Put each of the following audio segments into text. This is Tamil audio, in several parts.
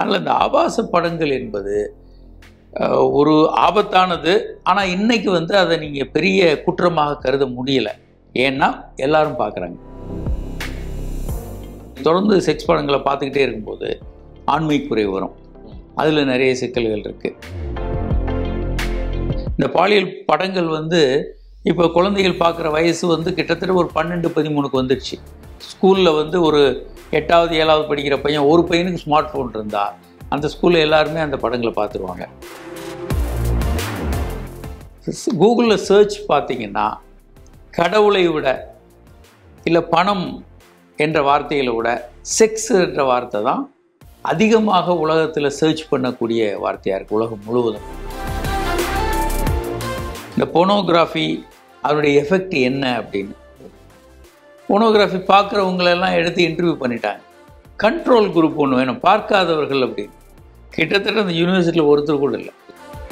அதனால் இந்த ஆபாச படங்கள் என்பது அஹ், ஒரு ஆபத்தானது ஆனால் இன்னைக்கு வந்து அதை நீங்கள் பெரிய குற்றமாக கருத முடியலை ஏன்னா எல்லாரும் பார்க்குறாங்க தொடர்ந்து செக்ஸ் படங்களை பார்த்துக்கிட்டே இருக்கும்போது ஆண்மை குறை வரும் அதில் நிறைய சிக்கல்கள் இருக்குது இந்த பாலியல் படங்கள் வந்து இப்போ குழந்தைகள் பார்க்குற வயசு வந்து கிட்டத்தட்ட ஒரு பன்னெண்டு பதிமூணுக்கு வந்துடுச்சு ஸ்கூலில் வந்து ஒரு எட்டாவது ஏழாவது படிக்கிற பையன் ஒரு பையனுக்கு ஸ்மார்ட் ஃபோன் இருந்தா அந்த ஸ்கூலில் எல்லாருமே அந்த படங்களை பார்த்துருவாங்க கூகுளில் சர்ச் பார்த்தீங்கன்னா கடவுளை விட இல்லை பணம் என்ற வார்த்தைகளை விட செக்ஸ் என்ற வார்த்தை தான் அதிகமாக உலகத்தில் சர்ச் பண்ணக்கூடிய வார்த்தையாக இருக்குது உலகம் முழுவதும் இந்த போனோகிராஃபி அதனுடைய எஃபெக்ட் என்ன அப்படின்னு போனோகிராஃபி பார்க்குறவங்களெல்லாம் எடுத்து இன்டர்வியூ பண்ணிட்டாங்க கண்ட்ரோல் குரூப் ஒன்று வேணும் பார்க்காதவர்கள் அப்படின்னு கிட்டத்தட்ட அந்த யூனிவர்சிட்டியில் ஒருத்தர் கூட இல்லை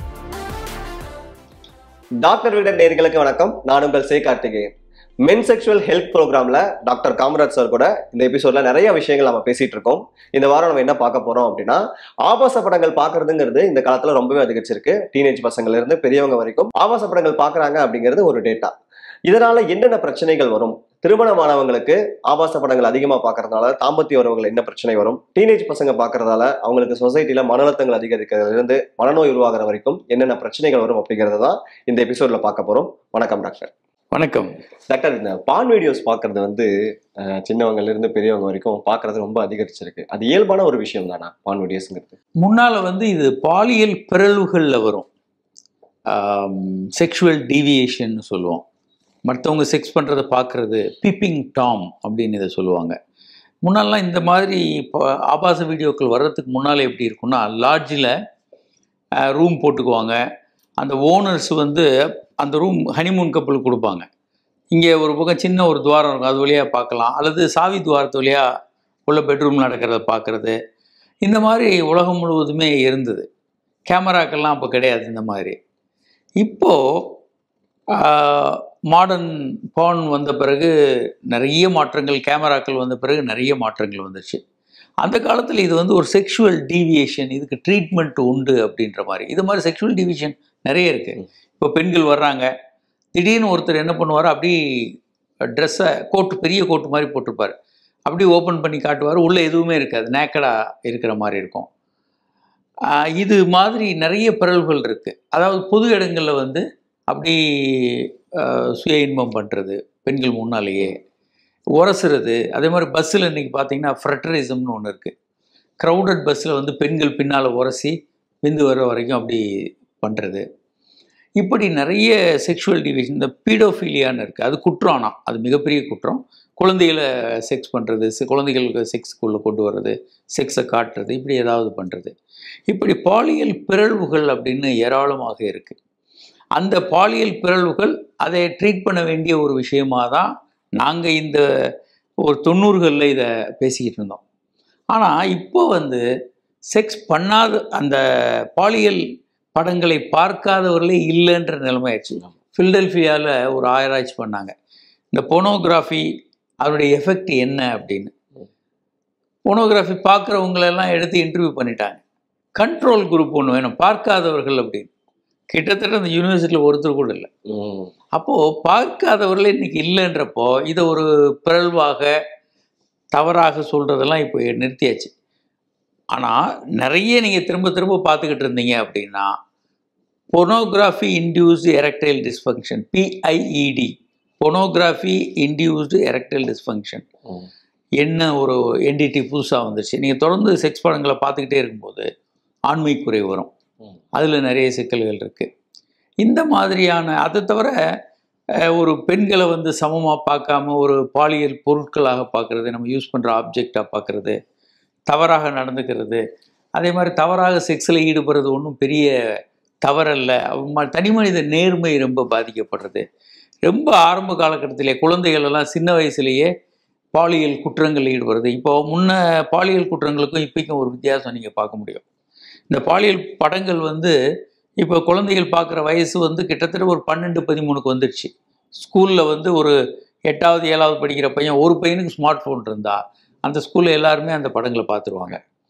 டாக்டர் விட நேர்களுக்கு வணக்கம் நான் உங்கள் சே கார்த்திகேயன் மென் செக்ஷுவல் ஹெல்த் ப்ரோக்ராம்ல டாக்டர் காமராஜ் சார் கூட இந்த எபிசோட்ல நிறைய விஷயங்கள் நம்ம பேசிட்டு இருக்கோம் இந்த வாரம் நம்ம என்ன பார்க்க போறோம் அப்படின்னா ஆபாச படங்கள் பார்க்கறதுங்கிறது இந்த காலத்துல ரொம்பவே அதிகரிச்சிருக்கு டீனேஜ் பசங்கள்ல இருந்து பெரியவங்க வரைக்கும் ஆபாச படங்கள் பார்க்கறாங்க அப்படிங்கிறது ஒரு டேட்டா இதனால என்னென்ன பிரச்சனைகள் வரும் திருமணமானவங்களுக்கு ஆபாச படங்கள் அதிகமா பார்க்கறதுனால தாம்பத்திய உறவுகள் என்ன பிரச்சனை வரும் டீனேஜ் பசங்க பார்க்கறதால அவங்களுக்கு சொசைட்டில மன அழுத்தங்கள் அதிகரிக்கிறதுல இருந்து மனநோய் உருவாகிற வரைக்கும் என்னென்ன பிரச்சனைகள் வரும் அப்படிங்கறத தான் இந்த எபிசோட்ல பார்க்க போறோம் வணக்கம் டாக்டர் வணக்கம் டாக்டர் இந்த பான் வீடியோஸ் பார்க்கறது வந்து அஹ், சின்னவங்கல இருந்து பெரியவங்க வரைக்கும் பார்க்கறது ரொம்ப அதிகரிச்சிருக்கு அது இயல்பான ஒரு விஷயம் தானா பான் வீடியோஸ்ங்கிறது முன்னால் வந்து இது பாலியல் பிறழ்வுகளில் வரும் செக்ஷுவல் டீவியேஷன் சொல்லுவோம் மற்றவங்க செக்ஸ் பண்ணுறதை பார்க்குறது பிப்பிங் டாம் அப்படின்னு இதை சொல்லுவாங்க முன்னாலாம் இந்த மாதிரி இப்போ ஆபாச வீடியோக்கள் வர்றதுக்கு முன்னால் எப்படி இருக்கும்னா லாட்ஜில் ரூம் போட்டுக்குவாங்க அந்த ஓனர்ஸ் வந்து அந்த ரூம் ஹனிமூன் கப்பலுக்கு கொடுப்பாங்க இங்கே ஒரு பக்கம் சின்ன ஒரு துவாரம் இருக்கும் அது வழியாக பார்க்கலாம் அல்லது சாவி துவாரத்து வழியாக உள்ள பெட்ரூம் நடக்கிறத பார்க்குறது இந்த மாதிரி உலகம் முழுவதுமே இருந்தது கேமராக்கெல்லாம் அப்போ கிடையாது இந்த மாதிரி இப்போது மாடர்ன் ஃபோன் வந்த பிறகு நிறைய மாற்றங்கள் கேமராக்கள் வந்த பிறகு நிறைய மாற்றங்கள் வந்துச்சு அந்த காலத்தில் இது வந்து ஒரு செக்ஷுவல் டீவியேஷன் இதுக்கு ட்ரீட்மெண்ட் உண்டு அப்படின்ற மாதிரி இது மாதிரி செக்ஷுவல் டீவியேஷன் நிறைய இருக்குது இப்போ பெண்கள் வர்றாங்க திடீர்னு ஒருத்தர் என்ன பண்ணுவார் அப்படி ட்ரெஸ்ஸை கோட்டு பெரிய கோட்டு மாதிரி போட்டிருப்பார் அப்படி ஓப்பன் பண்ணி காட்டுவார் உள்ளே எதுவுமே இருக்காது நேக்கடாக இருக்கிற மாதிரி இருக்கும் ஆஹ் இது மாதிரி நிறைய பிறழ்வுகள் இருக்குது அதாவது பொது இடங்களில் வந்து அப்படி ஆஹ் சுய இன்பம் பண்ணுறது பெண்கள் முன்னாலேயே உரசுறது அதே மாதிரி பஸ்ஸில் இன்றைக்கி பார்த்தீங்கன்னா ஃப்ரெட்டரிசம்னு ஒன்று இருக்குது க்ரௌடட் பஸ்ஸில் வந்து பெண்கள் பின்னால் உரசி விந்து வர வரைக்கும் அப்படி பண்ணுறது இப்படி நிறைய செக்ஷுவல் டிவிஷன் இந்த பீடோஃபீலியான்னு இருக்குது அது குற்றம் ஆனால் அது மிகப்பெரிய குற்றம் குழந்தைகளை செக்ஸ் பண்ணுறது குழந்தைகளுக்கு செக்ஸ்க்குள்ளே கொண்டு வர்றது செக்ஸை காட்டுறது இப்படி ஏதாவது பண்ணுறது இப்படி பாலியல் பிறழ்வுகள் அப்படின்னு ஏராளமாக இருக்குது அந்த பாலியல் பிறழ்வுகள் அதை ட்ரீட் பண்ண வேண்டிய ஒரு விஷயமாக தான் நாங்கள் இந்த ஒரு தொண்ணூறுகளில் இதை பேசிக்கிட்டு இருந்தோம் ஆனால் இப்போ வந்து செக்ஸ் பண்ணாத அந்த பாலியல் படங்களை பார்க்காதவர்களே இல்லைன்ற நிலைமையாச்சு ஃபில்டெல்ஃபியாவில் ஒரு ஆராய்ச்சி பண்ணாங்க இந்த போனோகிராஃபி அதனுடைய எஃபெக்ட் என்ன அப்படின்னு போனோகிராஃபி பார்க்குறவங்களெல்லாம் எடுத்து இன்டர்வியூ பண்ணிட்டாங்க கண்ட்ரோல் குரூப் ஒன்று வேணும் பார்க்காதவர்கள் அப்படின்னு கிட்டத்தட்ட அந்த யூனிவர்சிட்டியில் ஒருத்தர் கூட இல்லை அப்போது பார்க்காதவர்களே இன்னைக்கு இல்லைன்றப்போ இதை ஒரு பிறழ்வாக தவறாக சொல்கிறதெல்லாம் இப்போ நிறுத்தியாச்சு ஆனால் நிறைய நீங்கள் திரும்ப திரும்ப பார்த்துக்கிட்டு இருந்தீங்க அப்படின்னா pornography induced erectile dysfunction PIED pornography induced erectile dysfunction என்ன ஒரு என்டிடி புதுசாக வந்துருச்சு நீங்கள் தொடர்ந்து செக்ஸ் படங்களை பார்த்துக்கிட்டே இருக்கும்போது ஆண்மை குறை வரும் ம். அதில் நிறைய சிக்கல்கள் இருக்குது இந்த மாதிரியான அதை தவிர அஹ், ஒரு பெண்களை வந்து சமமாக பார்க்காம ஒரு பாலியல் பொருட்களாக பார்க்குறது நம்ம யூஸ் பண்ணுற ஆப்ஜெக்டாக பார்க்குறது தவறாக நடந்துக்கிறது அதே மாதிரி தவறாக செக்ஸில் ஈடுபடுறது ஒன்றும் பெரிய தவறல்ல ம- தனி மனித நேர்மை ரொம்ப பாதிக்கப்படுறது ரொம்ப ஆரம்ப காலகட்டத்திலே குழந்தைகள் எல்லாம் சின்ன வயசுலேயே பாலியல் குற்றங்களில் ஈடுபடுறது இப்போ முன்ன பாலியல் குற்றங்களுக்கும் இப்போக்கும் ஒரு வித்தியாசம் நீங்கள் பார்க்க முடியும் இந்த பாலியல் படங்கள் வந்து இப்போ குழந்தைகள் பார்க்குற வயசு வந்து கிட்டத்தட்ட ஒரு பன்னெண்டு பதிமூணுக்கு வந்துடுச்சு ஸ்கூலில் வந்து ஒரு எட்டாவது ஏழாவது படிக்கிற பையன் ஒரு பையனுக்கு ஸ்மார்ட் ஃபோன் இருந்தா அந்த ஸ்கூலில் எல்லாருமே அந்த படங்களை பார்த்துருவாங்க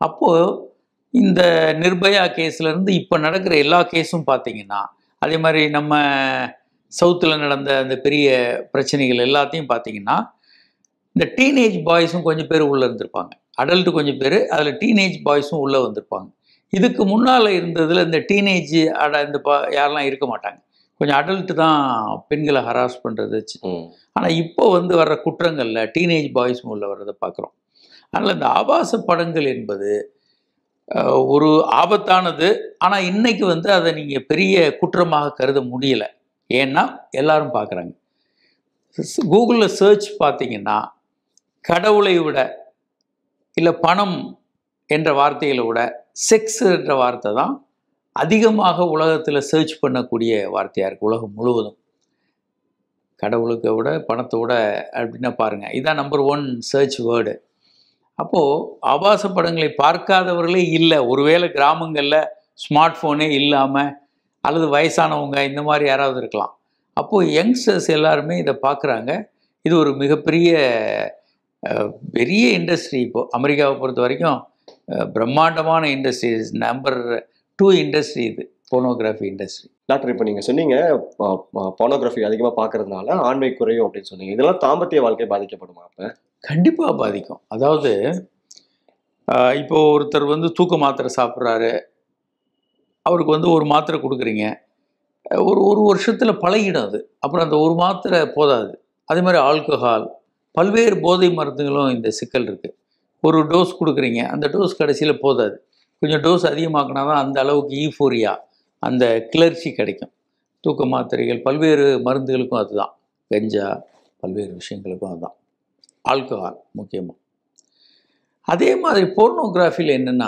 அப்போது இந்த நிர்பயா கேஸ்லேருந்து இப்போ நடக்கிற எல்லா கேஸும் பார்த்தீங்கன்னா அதே மாதிரி நம்ம சவுத்தில் நடந்த அந்த பெரிய பிரச்சனைகள் எல்லாத்தையும் பார்த்தீங்கன்னா இந்த டீனேஜ் பாய்ஸும் கொஞ்சம் பேர் உள்ளே இருந்திருப்பாங்க அடல்ட் கொஞ்சம் பேர் அதில் டீனேஜ் பாய்ஸும் உள்ளே வந்திருப்பாங்க இதுக்கு முன்னால் இருந்ததில் இந்த டீனேஜ் அட இந்த பா யாரெல்லாம் இருக்க மாட்டாங்க கொஞ்சம் அடல்ட்டு தான் பெண்களை ஹராஸ் பண்ணுறது ம். ஆனால் இப்போ வந்து வர்ற குற்றங்களில் டீனேஜ் பாய்ஸும் உள்ள வர்றதை பார்க்குறோம் அதனால் இந்த ஆபாச படங்கள் என்பது அஹ், ஒரு ஆபத்தானது ஆனால் இன்னைக்கு வந்து அதை நீங்கள் பெரிய குற்றமாக கருத முடியலை ஏன்னா எல்லாரும் பார்க்குறாங்க கூகுளில் சர்ச் பார்த்தீங்கன்னா கடவுளை விட இல்லை பணம் என்ற வார்த்தைகளை விட செக்ஸ் என்ற வார்த்தை தான் அதிகமாக உலகத்தில் சர்ச் பண்ணக்கூடிய வார்த்தையாக இருக்குது உலகம் முழுவதும் கடவுளுக்கு விட பணத்தை விட அப்படின்னா பாருங்கள் இதான் நம்பர் ஒன் சர்ச் வேர்டு அப்போது ஆபாச படங்களை பார்க்காதவர்களே இல்லை ஒருவேளை கிராமங்களில் ஸ்மார்ட் ஃபோனே இல்லாமல் அல்லது வயசானவங்க இந்த மாதிரி யாராவது இருக்கலாம் அப்போது யங்ஸ்டர்ஸ் எல்லாருமே இதை பார்க்குறாங்க இது ஒரு மிகப்பெரிய அஹ், பெரிய இண்டஸ்ட்ரி இப்போது அமெரிக்காவை பொறுத்த வரைக்கும் அஹ், பிரம்மாண்டமான இண்டஸ்ட்ரி நம்பர் டூ இண்டஸ்ட்ரி இது போனோகிராஃபி இண்டஸ்ட்ரி டாக்டர் இப்போ நீங்க சொன்னீங்க போனோகிராஃபி அதிகமா பார்க்கறதுனால ஆண்மை குறையும் அப்படின்னு சொன்னீங்க இதெல்லாம் தாம்பத்திய வாழ்க்கை பாதிக்கப்படுமா அப்ப கண்டிப்பாக பாதிக்கும் அதாவது ஆஹ், இப்போ ஒருத்தர் வந்து தூக்க மாத்திரை சாப்பிட்றாரு அவருக்கு வந்து ஒரு மாத்திரை கொடுக்குறீங்க அஹ், ஒரு ஒரு வருஷத்தில் பழகிடும் அது அப்புறம் அந்த ஒரு மாத்திரை போதாது அதே மாதிரி ஆல்கஹால் பல்வேறு போதை மருந்துகளும் இந்த சிக்கல் இருக்குது ஒரு டோஸ் கொடுக்குறீங்க அந்த டோஸ் கடைசியில் போதாது கொஞ்சம் டோஸ் அதிகமாக்கினா தான் அந்த அளவுக்கு ஈஃபோரியா அந்த கிளர்ச்சி கிடைக்கும் தூக்க மாத்திரைகள் பல்வேறு மருந்துகளுக்கும் அதுதான் கஞ்சா பல்வேறு விஷயங்களுக்கும் அதுதான் ஆல்கஹால் முக்கியமாக அதே மாதிரி போர்னோகிராஃபியில் என்னென்னா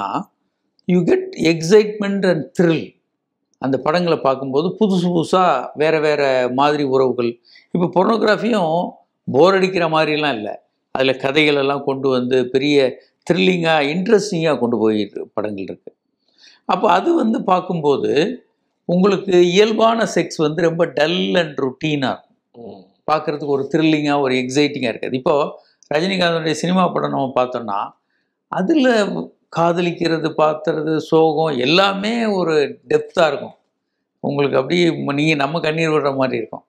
you get excitement and thrill அந்த படங்களை பார்க்கும்போது புதுசு புதுசாக வேறு வேறு மாதிரி உறவுகள் இப்போ பொர்னோகிராஃபியும் போர் அடிக்கிற மாதிரிலாம் இல்லை அதில் கதைகள் எல்லாம் கொண்டு வந்து பெரிய த்ரில்லிங்காக இன்ட்ரெஸ்டிங்காக கொண்டு போயிட்டு படங்கள் இருக்குது அப்போ அது வந்து பார்க்கும்போது உங்களுக்கு இயல்பான செக்ஸ் வந்து ரொம்ப டல் அண்ட் ருட்டீனாக ம். பார்க்குறதுக்கு ஒரு த்ரில்லிங்காக ஒரு எக்ஸைட்டிங்காக இருக்காது இப்போது ரஜினிகாந்தனுடைய சினிமா படம் நம்ம பார்த்தோம்னா அதில் காதலிக்கிறது பார்த்துறது சோகம் எல்லாமே ஒரு டெப்த்தாக இருக்கும் உங்களுக்கு அப்படியே நீங்கள் நம்ம கண்ணீர் விடுற மாதிரி இருக்கும்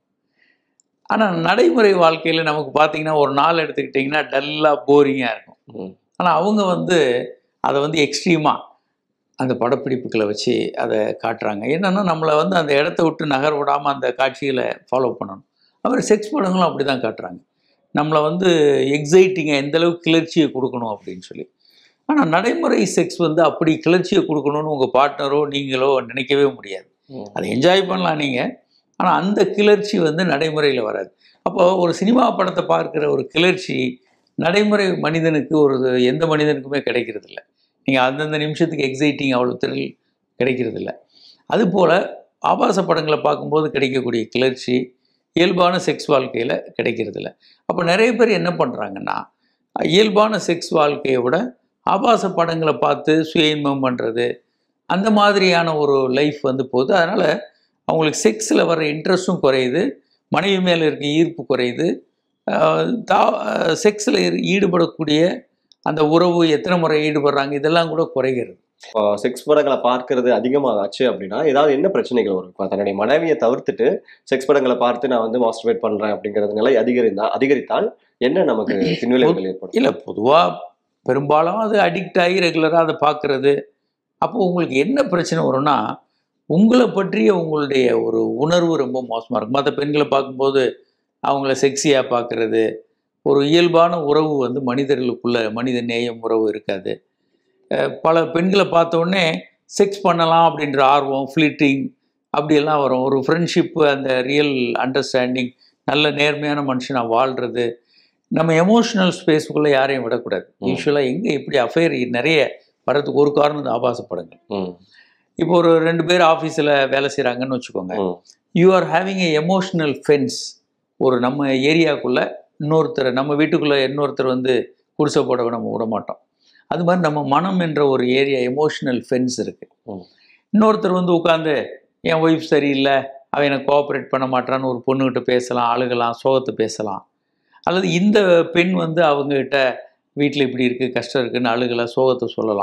ஆனால் நடைமுறை வாழ்க்கையில் நமக்கு பார்த்தீங்கன்னா ஒரு நாள் எடுத்துக்கிட்டிங்கன்னா டல்லாக போரிங்காக இருக்கும் ம். ஆனால் அவங்க வந்து அதை வந்து எக்ஸ்ட்ரீமாக அந்த படப்பிடிப்புகளை வச்சு அதை காட்டுறாங்க என்னென்னா நம்மளை வந்து அந்த இடத்த விட்டு நகர விடாமல் அந்த காட்சிகளை ஃபாலோ பண்ணணும் அவர் செக்ஸ் படங்களும் அப்படி தான் காட்டுறாங்க நம்மளை வந்து எக்ஸைட்டிங்காக எந்த அளவுக்கு கிளர்ச்சியை கொடுக்கணும் அப்படின்னு சொல்லி ஆனால் நடைமுறை செக்ஸ் வந்து அப்படி கிளர்ச்சியை கொடுக்கணும்னு உங்கள் பார்ட்னரோ நீங்களோ நினைக்கவே முடியாது ம். அதை என்ஜாய் பண்ணலாம் நீங்கள் ஆனால் அந்த கிளர்ச்சி வந்து நடைமுறையில் வராது அப்போ ஒரு சினிமா படத்தை பார்க்குற ஒரு கிளர்ச்சி நடைமுறை மனிதனுக்கு ஒரு எந்த மனிதனுக்குமே கிடைக்கிறது இல்லை நீங்கள் அந்தந்த நிமிஷத்துக்கு எக்ஸைட்டிங் அவ்வளோ திரில் கிடைக்கிறது இல்லை அதுபோல் ஆபாச படங்களை பார்க்கும்போது கிடைக்கக்கூடிய கிளர்ச்சி இயல்பான செக்ஸ் வாழ்க்கையில் கிடைக்கிறது இல்லை அப்போ நிறைய பேர் என்ன பண்ணுறாங்கன்னா இயல்பான செக்ஸ் வாழ்க்கையை விட ஆபாச படங்களை பார்த்து சுய இன்பம் பண்ணுறது அந்த மாதிரியான ஒரு லைஃப் வந்து போகுது அதனால் அவங்களுக்கு செக்ஸில் வர இன்ட்ரெஸ்ட்டும் குறையுது மனைவி மேலே இருக்க ஈர்ப்பு குறையுது ஆஹ் தா செக்ஸில் ஈடுபடக்கூடிய அந்த உறவு எத்தனை முறை ஈடுபடுறாங்க இதெல்லாம் கூட குறைகிறது இப்போ செக்ஸ் படங்களை பார்க்கறது அதிகமாக ஆச்சு அப்படின்னா ஏதாவது என்ன பிரச்சனைகள் வரும் இப்போ தன்னுடைய மனைவியை தவிர்த்துட்டு செக்ஸ் படங்களை பார்த்து நான் வந்து மாஸ்டர்பேட் பண்றேன் அப்படிங்கிறது நிலை அதிகரிந்தா அதிகரித்தால் என்ன நமக்கு பின்விளைவுகள் ஏற்படும் இல்லை பொதுவாக பெரும்பாலும் அது அடிக்ட் ஆகி ரெகுலராக அதை பார்க்குறது அப்போ உங்களுக்கு என்ன பிரச்சனை வரும்னா உங்களை பற்றிய உங்களுடைய ஒரு உணர்வு ரொம்ப மோசமாக இருக்கும் மற்ற பெண்களை பார்க்கும்போது அவங்கள செக்ஸியாக பார்க்குறது ஒரு இயல்பான உறவு வந்து மனிதர்களுக்குள்ள மனித நேயம் உறவு இருக்காது அஹ் பல பெண்களை பார்த்த உடனே செக்ஸ் பண்ணலாம் அப்படின்ற ஆர்வம் ஃப்ளிட்டிங் அப்படியெல்லாம் வரும் ஒரு ஃப்ரெண்ட்ஷிப்பு அந்த ரியல் அண்டர்ஸ்டாண்டிங் நல்ல நேர்மையான மனுஷனாக வாழ்கிறது நம்ம எமோஷனல் ஸ்பேஸுக்குள்ளே யாரையும் விடக்கூடாது ம். யூஸ்வலாக எங்கே இப்படி அஃபேர் நிறைய வர்றதுக்கு ஒரு காரணம் இந்த ஆபாச படங்கள் ம், இப்போ ஒரு ரெண்டு பேர் ஆஃபீஸில் வேலை செய்கிறாங்கன்னு வச்சுக்கோங்க ம், you are having a emotional fence ஒரு நம்ம ஏரியாக்குள்ளே இன்னொருத்தர் நம்ம வீட்டுக்குள்ளே இன்னொருத்தர் வந்து குடிசை போட நம்ம விட மாட்டோம் அது மாதிரி நம்ம மனம் என்ற ஒரு ஏரியா எமோஷ்னல் ஃபென்ஸ் இருக்குது ம். இன்னொருத்தர் வந்து உட்காந்து என் ஒய்ஃப் சரியில்லை அவன் எனக்கு கோஆப்ரேட் பண்ண மாட்டான்னு ஒரு பொண்ணுகிட்ட பேசலாம் அழுகலாம் சோகத்தை பேசலாம் அல்லது இந்த பெண் வந்து அவங்ககிட்ட வீட்டில் இப்படி இருக்குது கஷ்டம் இருக்குன்னு அழுகலாம் சோகத்தை சொல்லலாம்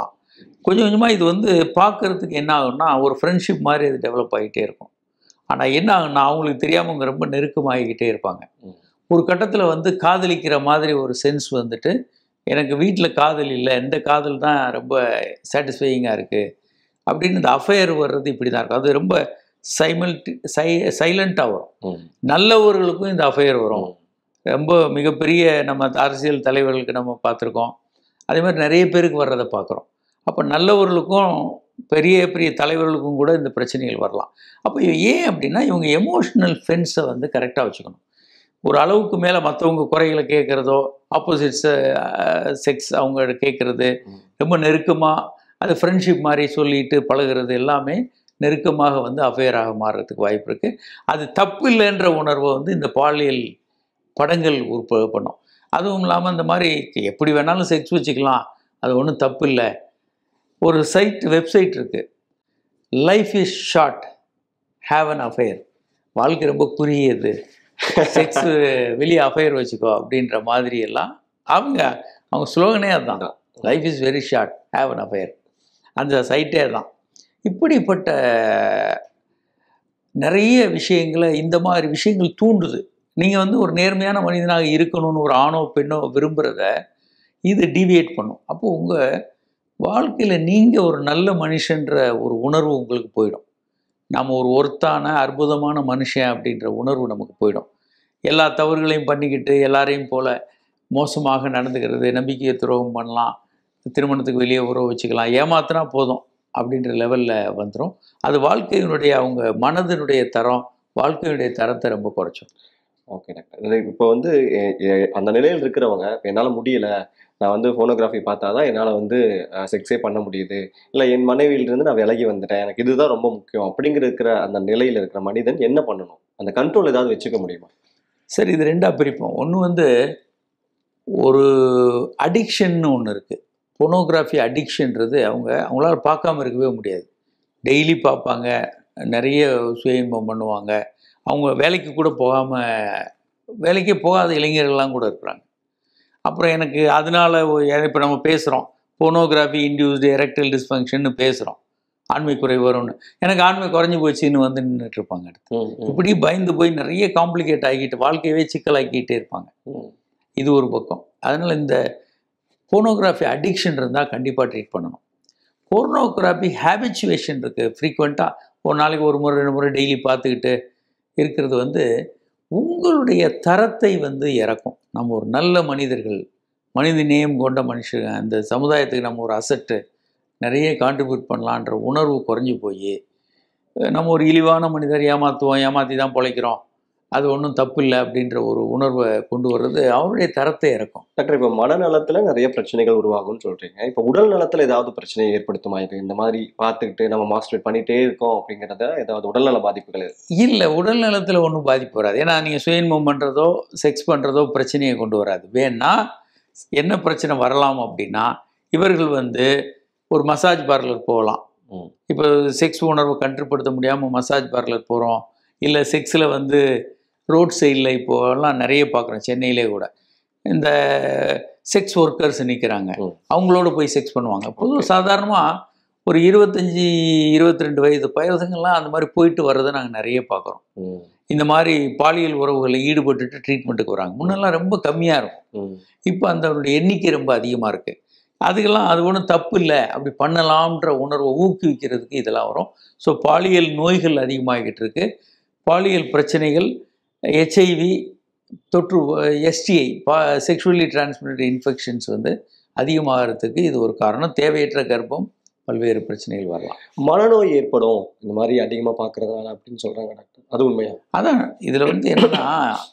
கொஞ்சம் கொஞ்சமாக இது வந்து பார்க்கறதுக்கு என்ன ஆகும்னா ஒரு ஃப்ரெண்ட்ஷிப் மாதிரி அது டெவலப் ஆகிட்டே இருக்கும் ஆனால் என்ன ஆகும்னா அவங்களுக்கு தெரியாமல் அவங்க ரொம்ப நெருக்கமாகிக்கிட்டே இருப்பாங்க ம். ஒரு கட்டத்தில் வந்து காதலிக்கிற மாதிரி ஒரு சென்ஸ் வந்துட்டு எனக்கு வீட்டில் காதல் இல்லை இந்த காதல் தான் ரொம்ப சாட்டிஸ்ஃபையிங்காக இருக்குது அப்படின்னு இந்த அஃபேர் வர்றது இப்படி தான் இருக்கும் அது ரொம்ப சைமல்டி சை சைலண்ட்டாக வரும் ம். நல்லவர்களுக்கும் இந்த அஃபேர் வரும் ரொம்ப மிகப்பெரிய நம்ம அரசியல் தலைவர்களுக்கு நம்ம பார்த்துருக்கோம் அதே மாதிரி நிறைய பேருக்கு வர்றதை பார்க்குறோம் அப்போ நல்லவர்களுக்கும் பெரிய பெரிய தலைவர்களுக்கும் கூட இந்த பிரச்சனைகள் வரலாம் அப்போ ஏன் அப்படின்னா இவங்க எமோஷ்னல் ஃபென்ஸை வந்து கரெக்டாக வச்சுக்கணும் ஒரு அளவுக்கு மேலே மற்றவங்க குறைகளை கேட்குறதோ ஆப்போசிட் செக்ஸ் அவங்க கேட்குறது ம். ரொம்ப நெருக்கமாக அது ஃப்ரெண்ட்ஷிப் மாதிரி சொல்லிட்டு பழகுறது எல்லாமே நெருக்கமாக வந்து அஃபேராக மாறுறதுக்கு வாய்ப்பு இருக்குது அது தப்பு இல்லைன்ற உணர்வை வந்து இந்த பாலியல் படங்கள் உற்ப பண்ணும் அதுவும் இல்லாமல் இந்த மாதிரி எப்படி வேணாலும் செக்ஸ் வச்சுக்கலாம் அது ஒன்றும் தப்பு இல்லை ஒரு சைட் வெப்சைட் இருக்குது life is short have an affair வாழ்க்கை ரொம்ப குறுகியது செக்ஸ் வெளியே அஃபேர் வச்சுக்கோ அப்படின்ற மாதிரி எல்லாம் அவங்க அவங்க ஸ்லோகனே அதுதான் life is very short have an affair அந்த சைட்டே தான் இப்படிப்பட்ட நிறைய விஷயங்களை இந்த மாதிரி விஷயங்கள் தூண்டுது நீங்கள் வந்து ஒரு நேர்மையான மனிதனாக இருக்கணும்னு ஒரு ஆணோ பெண்ணோ விரும்புகிறத இது டிவியேட் பண்ணும் அப்போ உங்கள் வாழ்க்கையில் நீங்கள் ஒரு நல்ல மனுஷன்ற ஒரு உணர்வு உங்களுக்கு போயிடும் நம்ம ஒரு ஒர்த்தான அற்புதமான மனுஷன் அப்படின்ற உணர்வு நமக்கு போயிடும் எல்லா தவறுகளையும் பண்ணிக்கிட்டு எல்லாரையும் போல மோசமாக நடந்துக்கிறது நம்பிக்கையை துரோகம் பண்ணலாம் திருமணத்துக்கு வெளியே உறவு வச்சுக்கலாம் ஏமாத்தினா போதும் அப்படின்ற லெவலில் வந்துடும் அது வாழ்க்கையினுடைய அவங்க மனதினுடைய தரம் வாழ்க்கையினுடைய தரத்தை ரொம்ப குறைச்சோம் ஓகே டாக்டர் இப்போ வந்து எ- எ- அந்த நிலையில் இருக்கிறவங்க இப்போ என்னால் முடியல நான் வந்து ஃபோனோகிராஃபி பார்த்தா தான் என்னால் வந்து செக்ஸே பண்ண முடியுது இல்லை என் மனைவியிலிருந்து நான் விலகி வந்துட்டேன் எனக்கு இதுதான் ரொம்ப முக்கியம் அப்படிங்கிற இருக்கிற அந்த நிலையில் இருக்கிற மனிதன் என்ன பண்ணணும் அந்த கண்ட்ரோல் ஏதாவது வச்சுக்க முடியுமா சரி இது ரெண்டாக பிரிப்போம் ஒன்று வந்து ஒரு அடிக்ஷன்னு ஒன்று இருக்குது பொனோகிராஃபி அடிக்ஷன்றது அவங்க அவங்களால பார்க்காம இருக்கவே முடியாது டெய்லி பார்ப்பாங்க நிறைய சுய இன்பம் பண்ணுவாங்க அவங்க வேலைக்கு கூட போகாமல் வேலைக்கே போகாத இளைஞர்கள்லாம் கூட இருக்கிறாங்க அப்புறம் எனக்கு அதனால இப்போ நம்ம பேசுகிறோம் போனோகிராஃபி இன்டியூஸ்டு எரெக்டல் டிஸ்ஃபங்க்ஷன் பேசுகிறோம் ஆண்மை குறைவு வரும்னு எனக்கு ஆண்மை குறைஞ்சி போச்சுன்னு வந்து நின்றுட்டு இருப்பாங்க அடுத்து ம், ம், இப்படி பயந்து போய் நிறைய காம்ப்ளிகேட் ஆகிட்டு வாழ்க்கையவே சிக்கலாக்கிட்டே இருப்பாங்க ம். இது ஒரு பக்கம் அதனால் இந்த போனோகிராஃபி அடிக்ஷன் இருந்தால் கண்டிப்பாக ட்ரீட் பண்ணணும் போர்னோகிராஃபி ஹேபிச்சுவேஷன் இருக்குது ஃப்ரீக்வெண்ட்டாக ஒரு நாளைக்கு ஒரு முறை ரெண்டு முறை டெய்லி பார்த்துக்கிட்டு இருக்கிறது வந்து உங்களுடைய தரத்தை வந்து இறக்கும் நம்ம ஒரு நல்ல மனிதர்கள் மனித நேயம் கொண்ட மனுஷங்க அந்த சமுதாயத்துக்கு நம்ம ஒரு அசட்டு நிறைய கான்ட்ரிபியூட் பண்ணலான்ற உணர்வு குறைஞ்சி போய் நம்ம ஒரு இழிவான மனிதர் ஏமாற்றுவோம் ஏமாற்றி தான் பிழைக்கிறோம் அது ஒன்றும் தப்பு இல்லை அப்படின்ற ஒரு உணர்வை கொண்டு வர்றது அவருடைய தரத்தை இறக்கும் டாக்டர் இப்போ மனநலத்துல நிறைய பிரச்சனைகள் உருவாகும்னு சொல்றீங்க இப்போ உடல் நலத்துல ஏதாவது பிரச்சனையை ஏற்படுத்துமா இது இந்த மாதிரி பார்த்துக்கிட்டு நம்ம மாஸ்டர் பண்ணிட்டே இருக்கோம் அப்படிங்கிறத ஏதாவது உடல்நல பாதிப்புகள் இல்லை உடல் நலத்தில் ஒன்றும் பாதிப்பு வராது ஏன்னா நீங்கள் சுயன்மம் பண்ணுறதோ செக்ஸ் பண்ணுறதோ பிரச்சனையை கொண்டு வராது வேணா என்ன பிரச்சனை வரலாம் அப்படின்னா இவர்கள் வந்து ஒரு மசாஜ் பார்லர் போகலாம் ம். இப்போ செக்ஸ் உணர்வை கட்டுப்படுத்த முடியாமல் மசாஜ் பார்லர் போகிறோம் இல்லை செக்ஸில் வந்து ரோட் சைடில் இப்போலாம் நிறைய பார்க்குறோம் சென்னையிலே கூட இந்த செக்ஸ் ஒர்க்கர்ஸ் நிற்கிறாங்க ம். அவங்களோட போய் செக்ஸ் பண்ணுவாங்க பொதுவாக சாதாரணமாக ஒரு இருபத்தஞ்சி இருபத்தி ரெண்டு வயது பசங்கள்லாம் அந்த மாதிரி போயிட்டு வர்றதை நாங்கள் நிறைய பார்க்குறோம் ம், இந்த மாதிரி பாலியல் உறவுகளில் ஈடுபட்டுட்டு ட்ரீட்மெண்ட்டுக்கு வராங்க முன்னெல்லாம் ரொம்ப கம்மியாக இருக்கும் ம், இப்போ அதனுடைய எண்ணிக்கை ரொம்ப அதிகமாக இருக்குது அதுக்கெல்லாம் அது ஒன்றும் தப்பு இல்லை அப்படி பண்ணலாம்ன்ற உணர்வை ஊக்குவிக்கிறதுக்கு இதெல்லாம் வரும் ஸோ பாலியல் நோய்கள் அதிகமாகிட்டு இருக்கு பாலியல் பிரச்சனைகள் ஹெச்ஐவி தொற்று எஸ்டிஐ பா செக்ஷுவலி டிரான்ஸ்மிட்டட் இன்ஃபெக்ஷன்ஸ் வந்து அதிகமாகிறதுக்கு இது ஒரு காரணம் தேவையற்ற கர்ப்பம் பல்வேறு பிரச்சனைகள் வரலாம் மனநோய் ஏற்படும் இந்த மாதிரி அதிகமா பார்க்கறதுனால அப்படின்னு சொல்றாங்க டாக்டர் அது உண்மையா அதான் இதில் வந்து என்னன்னா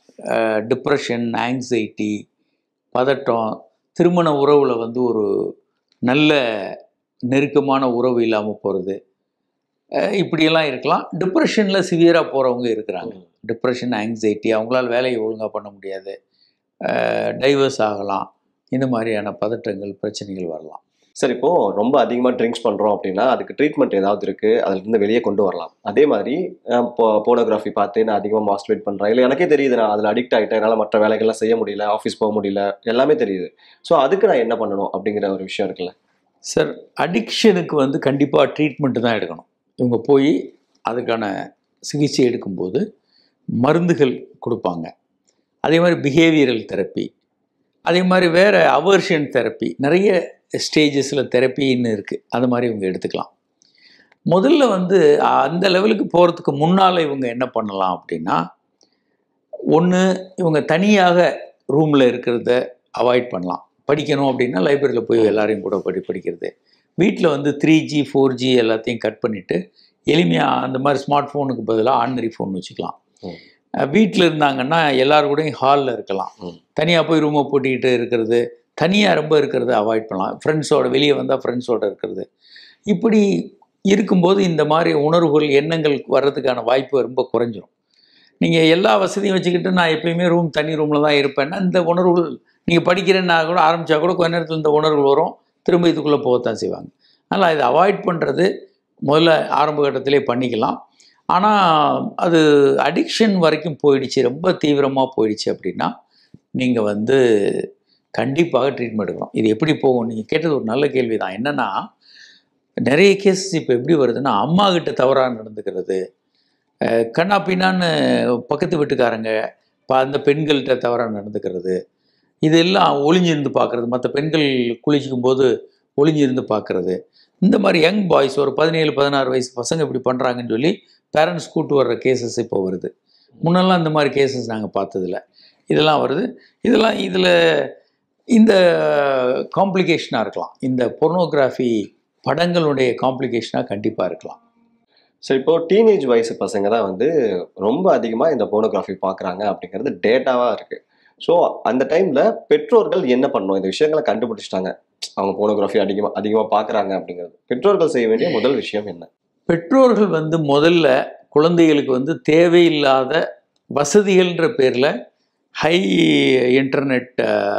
டிப்ரெஷன் ஆங்ஸைட்டி பதட்டம் திருமண உறவில் வந்து ஒரு நல்ல நெருக்கமான உறவு இல்லாமல் போகிறது இப்படியெல்லாம் இருக்கலாம் டிப்ரெஷனில் சிவியராக போகிறவங்க இருக்கிறாங்க ம், டிப்ரெஷன் ஆங்ஸைட்டி அவங்களால வேலையை ஒழுங்காக பண்ண முடியாது டைவர்ஸ் ஆகலாம் இந்த மாதிரியான பதட்டங்கள் பிரச்சனைகள் வரலாம் சரி இப்போ ரொம்ப அதிகமா ட்ரிங்க்ஸ் பண்றோம் அப்படின்னா அதுக்கு ட்ரீட்மெண்ட் ஏதாவது இருக்கு அதுல இருந்து வெளியே கொண்டு வரலாம் அதே மாதிரி போனோகிராஃபி பார்த்து நான் அதிகமா மாஸ்டர்வேட் பண்றேன் இல்லை எனக்கே தெரியுது நான் அதுல அடிக்ட் ஆயிட்டேன் என்னால மற்ற வேலைகள்லாம் செய்ய முடியல ஆஃபீஸ் போக முடியல எல்லாமே தெரியுது ஸோ அதுக்கு நான் என்ன பண்ணணும் அப்படிங்கிற ஒரு விஷயம் இருக்குல்ல சார் அடிக்ஷனுக்கு வந்து கண்டிப்பாக ட்ரீட்மெண்ட்டு தான் எடுக்கணும் இவங்க போய் அதுக்கான சிகிச்சை எடுக்கும்போது மருந்துகள் கொடுப்பாங்க அதே மாதிரி பிஹேவியரல் தெரப்பி அதே மாதிரி வேறு அவர்ஷன் தெரப்பி நிறைய ஸ்டேஜஸில் தெரப்பின்னு இருக்குது அது மாதிரி இவங்க எடுத்துக்கலாம் முதல்ல வந்து அந்த லெவலுக்கு போகிறதுக்கு முன்னால் இவங்க என்ன பண்ணலாம் அப்படின்னா ஒன்று இவங்க தனியாக ரூமில் இருக்கிறத அவாய்ட் பண்ணலாம் படிக்கணும் அப்படின்னா லைப்ரரியில் போய் எல்லாரையும் கூட படி படிக்கிறது வீட்டில் வந்து த்ரீ ஜி ஃபோர் ஜி எல்லாத்தையும் கட் பண்ணிவிட்டு எளிமையாக அந்த மாதிரி ஸ்மார்ட் ஃபோனுக்கு பதிலாக ஆர்டினரி ஃபோன் வச்சுக்கலாம் ம். வீட்டில் இருந்தாங்கன்னா எல்லாரும் கூடயும் ஹாலில் இருக்கலாம் ம். தனியாக போய் ரூமை பூட்டிக்கிட்டு இருக்கிறது தனியாக ரொம்ப இருக்கிறத அவாய்ட் பண்ணலாம் ஃப்ரெண்ட்ஸோட வெளியே வந்தால் ஃப்ரெண்ட்ஸோட இருக்கிறது இப்படி இருக்கும்போது இந்த மாதிரி உணர்வுகள் எண்ணங்கள் வர்றதுக்கான வாய்ப்பு ரொம்ப குறைஞ்சிரும் நீங்கள் எல்லா வசதியும் வச்சுக்கிட்டு நான் எப்பயுமே ரூம் தனி ரூமில் தான் இருப்பேன்னா இந்த உணர்வுகள் நீங்கள் படிக்கிறேன்னா கூட ஆரம்பித்தா கூட கொஞ்ச நேரத்தில் இந்த உணர்வுகள் வரும் திரும்ப இதுக்குள்ளே போகத்தான் செய்வாங்க அதனால் இதை அவாய்ட் பண்ணுறது முதல்ல ஆரம்ப கட்டத்திலே பண்ணிக்கலாம் ஆனால் அது அடிக்ஷன் வரைக்கும் போயிடுச்சு ரொம்ப தீவிரமாக போயிடுச்சு அப்படின்னா நீங்கள் வந்து கண்டிப்பாக ட்ரீட்மெண்ட் எடுக்கணும் இது எப்படி போகும் நீங்கள் கேட்டது ஒரு நல்ல கேள்வி தான் என்னென்னா நிறைய கேசஸ் இப்போ எப்படி வருதுன்னா அம்மா கிட்ட தவறாக நடந்துக்கிறது அஹ் கண்ணா பின்னான்னு பக்கத்து வீட்டுக்காரங்க ப- அந்த பெண்கள்கிட்ட தவறாக நடந்துக்கிறது இதெல்லாம் ஒளிஞ்சிருந்து பார்க்குறது மற்ற பெண்கள் குளிக்கும் போது ஒளிஞ்சிருந்து பார்க்குறது இந்த மாதிரி யங் பாய்ஸ் ஒரு பதினேழு பதினாறு வயசு பசங்க இப்படி பண்ணுறாங்கன்னு சொல்லி பேரண்ட்ஸ் கூட்டு வர்ற கேசஸ் இப்போ வருது முன்னெல்லாம் இந்த மாதிரி கேசஸ் நாங்கள் பார்த்ததில்ல இதெல்லாம் வருது இதெல்லாம் இதில் இந்த காம்ப்ளிகேஷனாக இருக்கலாம் இந்த பொர்னோகிராஃபி படங்களுடைய காம்ப்ளிகேஷனாக கண்டிப்பாக இருக்கலாம் சரி இப்போ டீனேஜ் வயசு பசங்க தான் வந்து ரொம்ப அதிகமாக இந்த போனோகிராஃபி பார்க்குறாங்க அப்படிங்கிறது டேட்டாவாக இருக்கு ஸோ அந்த டைமில் பெற்றோர்கள் என்ன பண்ணணும் இந்த விஷயங்களை கண்டுபிடிச்சிட்டாங்க அவங்க போனோகிராஃபி அதிகமாக அதிகமாக பார்க்குறாங்க அப்படிங்கிறது பெற்றோர்கள் செய்ய வேண்டிய முதல் விஷயம் என்ன பெற்றோர்கள் வந்து முதல்ல குழந்தைகளுக்கு வந்து தேவையில்லாத வசதிகள்ன்ற பேரில் high internet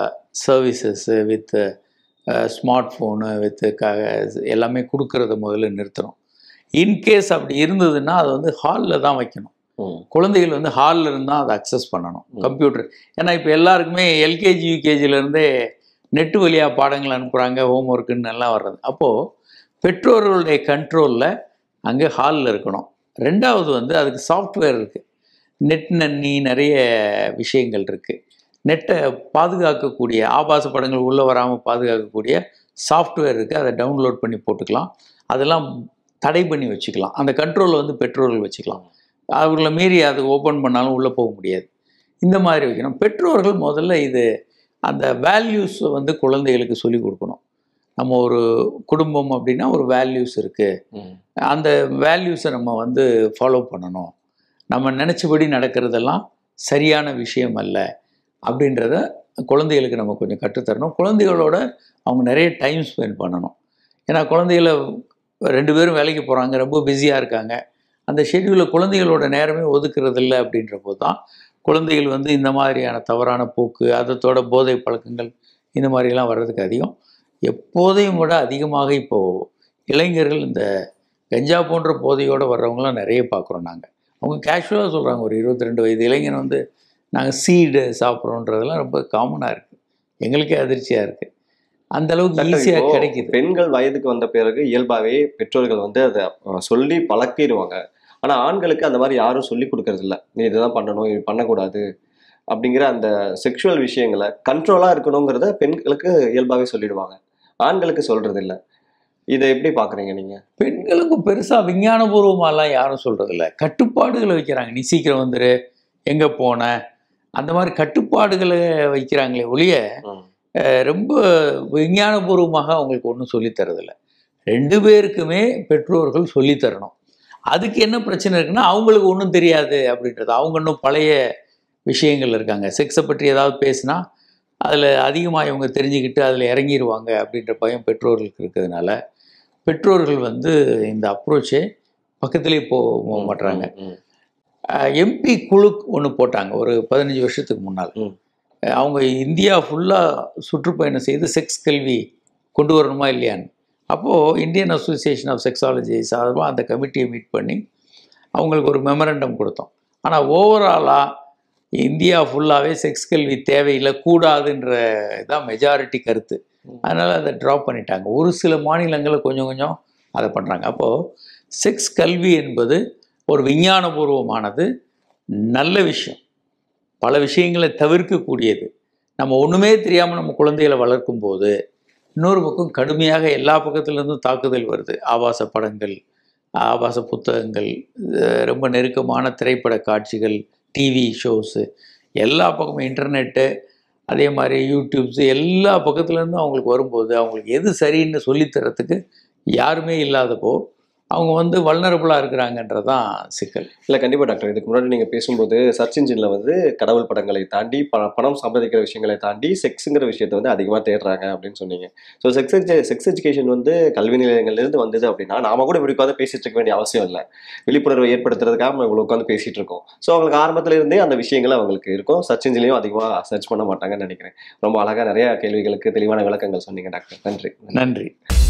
services with smart phone with க எல்லாமே கொடுக்கறத முதல்ல நிறுத்தணும் இன்கேஸ் அப்படி இருந்ததுன்னா அதை வந்து ஹாலில் தான் வைக்கணும் ம், குழந்தைகள் வந்து ஹாலில் இருந்தால் அதை அக்சஸ் பண்ணணும் ம். கம்ப்யூட்டர் ஏன்னா இப்போ எல்லாருக்குமே எல்கேஜி யூகேஜிலேருந்தே நெட்டு வழியாக பாடங்கள் அனுப்புகிறாங்க ஹோம் ஒர்க்குன்னு எல்லாம் வர்றது அப்போது பெற்றோர்களுடைய கண்ட்ரோலில் அங்கே ஹாலில் இருக்கணும் ரெண்டாவது வந்து அதுக்கு சாஃப்ட்வேர் இருக்குது நெட் நன்னி நிறைய விஷயங்கள் இருக்குது நெட்டை பாதுகாக்கக்கூடிய ஆபாச படங்கள் உள்ளே வராமல் பாதுகாக்கக்கூடிய சாஃப்ட்வேர் இருக்குது அதை டவுன்லோட் பண்ணி போட்டுக்கலாம் அதெல்லாம் தடை பண்ணி வச்சுக்கலாம் அந்த கண்ட்ரோலை வந்து பெற்றோர்கள் வச்சுக்கலாம் அவர்களை மீறி அது ஓப்பன் பண்ணாலும் உள்ளே போக முடியாது இந்த மாதிரி வைக்கணும் பெற்றோர்கள் முதல்ல இது அந்த வேல்யூஸ் வந்து குழந்தைகளுக்கு சொல்லிக் கொடுக்கணும் நம்ம ஒரு குடும்பம் அப்படின்னா ஒரு வேல்யூஸ் இருக்குது ம், அந்த வேல்யூஸை நம்ம வந்து ஃபாலோ பண்ணணும் நம்ம நினச்சபடி நடக்கிறதெல்லாம் சரியான விஷயம் அல்ல அப்படின்றத குழந்தைகளுக்கு நம்ம கொஞ்சம் கற்றுத்தரணும் குழந்தைகளோட அவங்க நிறைய டைம் ஸ்பெண்ட் பண்ணணும் ஏன்னா குழந்தைகளை ரெண்டு பேரும் வேலைக்கு போகிறாங்க ரொம்ப பிஸியாக இருக்காங்க அந்த ஷெட்யூலில் குழந்தைகளோட நேரமே ஒதுக்குறது இல்லை அப்படின்ற போது தான் குழந்தைகள் வந்து இந்த மாதிரியான தவறான போக்கு அதத்தோட போதை பழக்கங்கள் இந்த மாதிரிலாம் வர்றதுக்கு அதிகம் எப்போதையும் விட அதிகமாக இப்போது இளைஞர்கள் இந்த கஞ்சா போன்ற போதையோடு வர்றவங்களாம் நிறைய பார்க்குறோம் நாங்கள் அவங்க கேஷுவலாக சொல்கிறாங்க ஒரு இருபத்தி ரெண்டு வயது இளைஞன் வந்து நாங்கள் சீடு சாப்பிட்றோன்றதெல்லாம் ரொம்ப காமனாக இருக்குது எங்களுக்கே அதிர்ச்சியாக இருக்குது அந்த அளவுக்கு டாக்டர், ஈஸியாக இப்போ கிடைக்குது பெண்கள் வயதுக்கு வந்த பிறகு இயல்பாகவே பெற்றோர்கள் வந்து அதை அஹ், சொல்லி பழக்கிடுவாங்க ஆனா ஆண்களுக்கு அந்த மாதிரி யாரும் சொல்லி கொடுக்கறது இல்ல நீ இதுதான் பண்ணணும் இது பண்ணக்கூடாது அப்படிங்கிற அந்த செக்ஷுவல் விஷயங்களை கண்ட்ரோலா இருக்கணுங்கிறத பெண்களுக்கு இயல்பாவே சொல்லிடுவாங்க ஆண்களுக்கு சொல்றது இல்ல இதை எப்படி பாக்குறீங்க நீங்க பெண்களுக்கும் பெருசாக விஞ்ஞானபூர்வமாலாம் யாரும் சொல்கிறதில்ல கட்டுப்பாடுகளை வைக்கிறாங்க நீ சீக்கிரம் வந்துரு எங்கே போன அந்த மாதிரி கட்டுப்பாடுகளை வைக்கிறாங்களே ஒழிய ம், அஹ், ரொம்ப விஞ்ஞானபூர்வமாக அவங்களுக்கு ஒன்றும் சொல்லித்தரதில்ல ரெண்டு பேருக்குமே பெற்றோர்கள் சொல்லித்தரணும் அதுக்கு என்ன பிரச்சனை இருக்குன்னா அவங்களுக்கு ஒன்றும் தெரியாது அப்படின்றது அவங்க இன்னும் பழைய விஷயங்கள் இருக்காங்க செக்ஸை பற்றி ஏதாவது பேசினா அதில் அதிகமாக இவங்க தெரிஞ்சுக்கிட்டு அதில் இறங்கிடுவாங்க அப்படின்ற பயம் பெற்றோர்களுக்கு இருக்கிறதுனால பெற்றோர்கள் வந்து இந்த அப்ரோச்சே பக்கத்துலேயே போக மாட்டுறாங்க ம், எம்பி குழு ஒன்று போட்டாங்க ஒரு பதினஞ்சு வருஷத்துக்கு முன்னால் ம். அஹ் அவங்க இந்தியா ஃபுல்லாக சுற்றுப்பயணம் செய்து செக்ஸ் கல்வி கொண்டு வரணுமா இல்லையான்னு அப்போது இந்தியன் அசோசியேஷன் ஆஃப் செக்ஸாலஜி சார்பாக அந்த கமிட்டியை மீட் பண்ணி அவங்களுக்கு ஒரு மெமரண்டம் கொடுத்தோம் ஆனால் ஓவராலாக இந்தியா ஃபுல்லாகவே செக்ஸ் கல்வி தேவையில்லை கூடாதுன்ற தான் மெஜாரிட்டி கருத்து அதனால் அதை ட்ராப் பண்ணிட்டாங்க ஒரு சில மாநிலங்களில் கொஞ்சம் கொஞ்சம் அதை பண்ணுறாங்க அப்போது செக்ஸ் கல்வி என்பது ஒரு விஞ்ஞானபூர்வமானது நல்ல விஷயம் பல விஷயங்களை தவிர்க்கக்கூடியது நம்ம ஒன்றுமே தெரியாமல் நம்ம குழந்தைகளை வளர்க்கும் போது இன்னொரு பக்கம் கடுமையாக எல்லா பக்கத்துலேருந்தும் தாக்குதல் வருது ஆபாச படங்கள் ஆபாச புத்தகங்கள் அஹ் ரொம்ப நெருக்கமான திரைப்பட காட்சிகள் டிவி ஷோஸு எல்லா பக்கமும் இன்டர்நெட்டு அதே மாதிரி யூடியூப்ஸு எல்லா பக்கத்துலேருந்தும் அவங்களுக்கு வரும்போது அவங்களுக்கு எது சரின்னு சொல்லித்தரத்துக்கு யாருமே இல்லாதப்போ அவங்க வந்து வல்னரபுளாக இருக்கிறாங்கன்றதான் சிக்கல் இல்ல கண்டிப்பா டாக்டர் இதுக்கு முன்னாடி நீங்க பேசும்போது சர்ச் இன்ஜின்ல வந்து கடவுள் படங்களை தாண்டி ப- பணம் சம்பாதிக்கிற விஷயங்களை தாண்டி செக்ஸுங்கிற விஷயத்தை வந்து அதிகமா தேடுறாங்க அப்படின்னு சொன்னீங்க ஸோ செக்ஸ் செக்ஸ் எஜுகேஷன் வந்து கல்வி நிலையங்கள்ல இருந்து வந்தது அப்படின்னா நாம கூட இப்படி உட்காந்து பேசிட்டு இருக்க வேண்டிய அவசியம் இல்லை விழிப்புணர்வை ஏற்படுத்துறதுக்காக நம்ம இவ்வளவு உட்காந்து பேசிட்டு இருக்கோம் ஸோ அவங்களுக்கு ஆரம்பத்துல இருந்தே அந்த விஷயங்கள் அவங்களுக்கு இருக்கும் சர்ச் இன்ஜின்லயும் அதிகமா சர்ச் பண்ண மாட்டாங்கன்னு நினைக்கிறேன் ரொம்ப அழகா நிறைய கேள்விகளுக்கு தெளிவான விளக்கங்கள் சொன்னீங்க டாக்டர் நன்றி நன்றி